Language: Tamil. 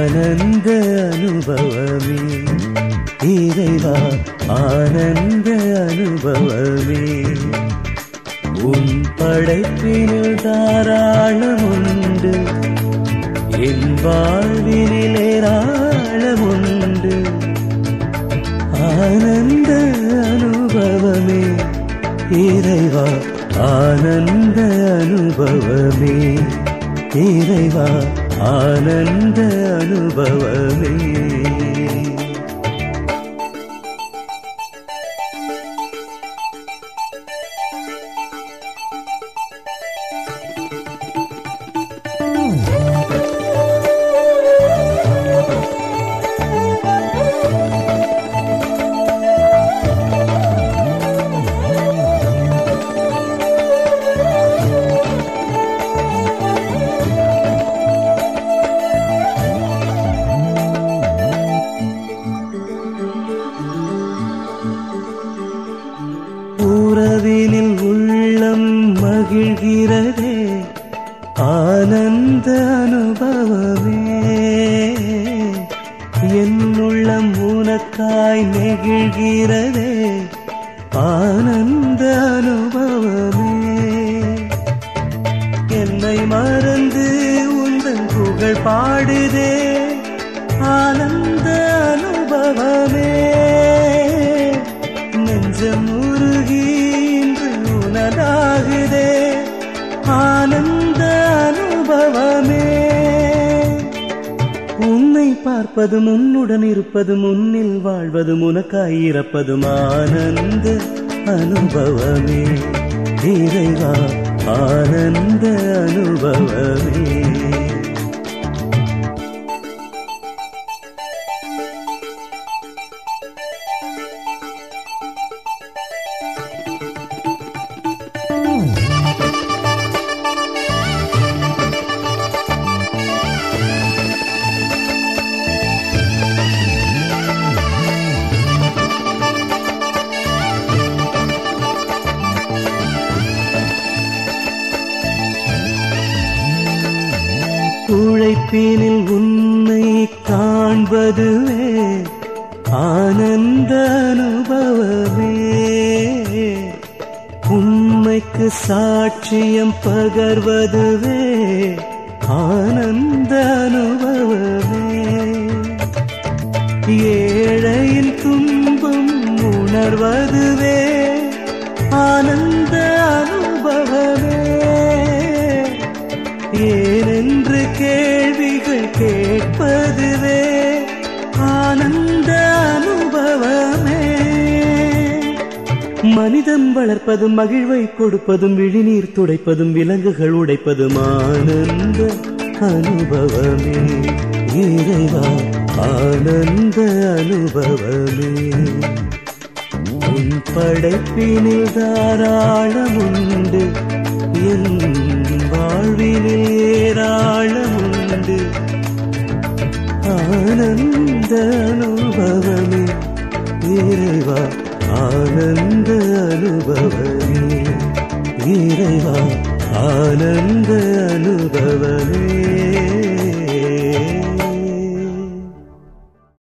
ஆனந்த அனுபவமே இறைவா ஆனந்த அனுபவமே உன் படைப்பினில் தாராளமுண்டு என் வாழ்வினில் ஏராளமுண்டு ஆனந்த அனுபவமே இறைவா ஆனந்த அனுபவமே இறைவா ஆனந்த அனுபவமே உறவினில் உள்ளம் மகிழ்கிறதே ஆனந்த அனுபவமே என் உள்ளம் உனக்காய் நெகிழ்கிறதே ஆனந்த அனுபவமே என்னை மறந்து உந்தன் புகழ் பாடுதே ஆனந்த அனுபவமே நெஞ்சம் உருகி இன்று உனதாகுதே ஆனந்த அனுபவமே உன்னை பார்ப்பதும் உன்னுடன் இருப்பதும் உன்னில் வாழ்வதும் உனக்காய் இறப்பதும் ஆனந்த அனுபவமே இறைவா ஆனந்த அனுபவமே உழைப்பினில் உன்னை காண்பதுவே ஆனந்த அனுபவமே உண்மைக்கு சாட்சியம் பகர்வதுவே ஆனந்த அனுபவமே ஏழையின் துன்பம் உணர்வதுவே ஆனந்த அனுபவமே ஏனென்று கேள்விகள் கேட்பதுவே ஆனந்த அனுபவமே மனிதன் வளர்ப்பதும் மகிழ்வை கொடுப்பதும் விழிநீர் துடைப்பதும் விலங்குகள் உடைப்பதும் ஆனந்த அனுபவமே இறைவா ஆனந்த அனுபவமே உன் படைப்பினில் தாராளமுண்டு என் வாழ்வினில் ஏராளமுண்டு ஆனந்த அனுபவமே இறைவா ஆனந்த அனுபவமே இறைவா ஆனந்த அனுபவமே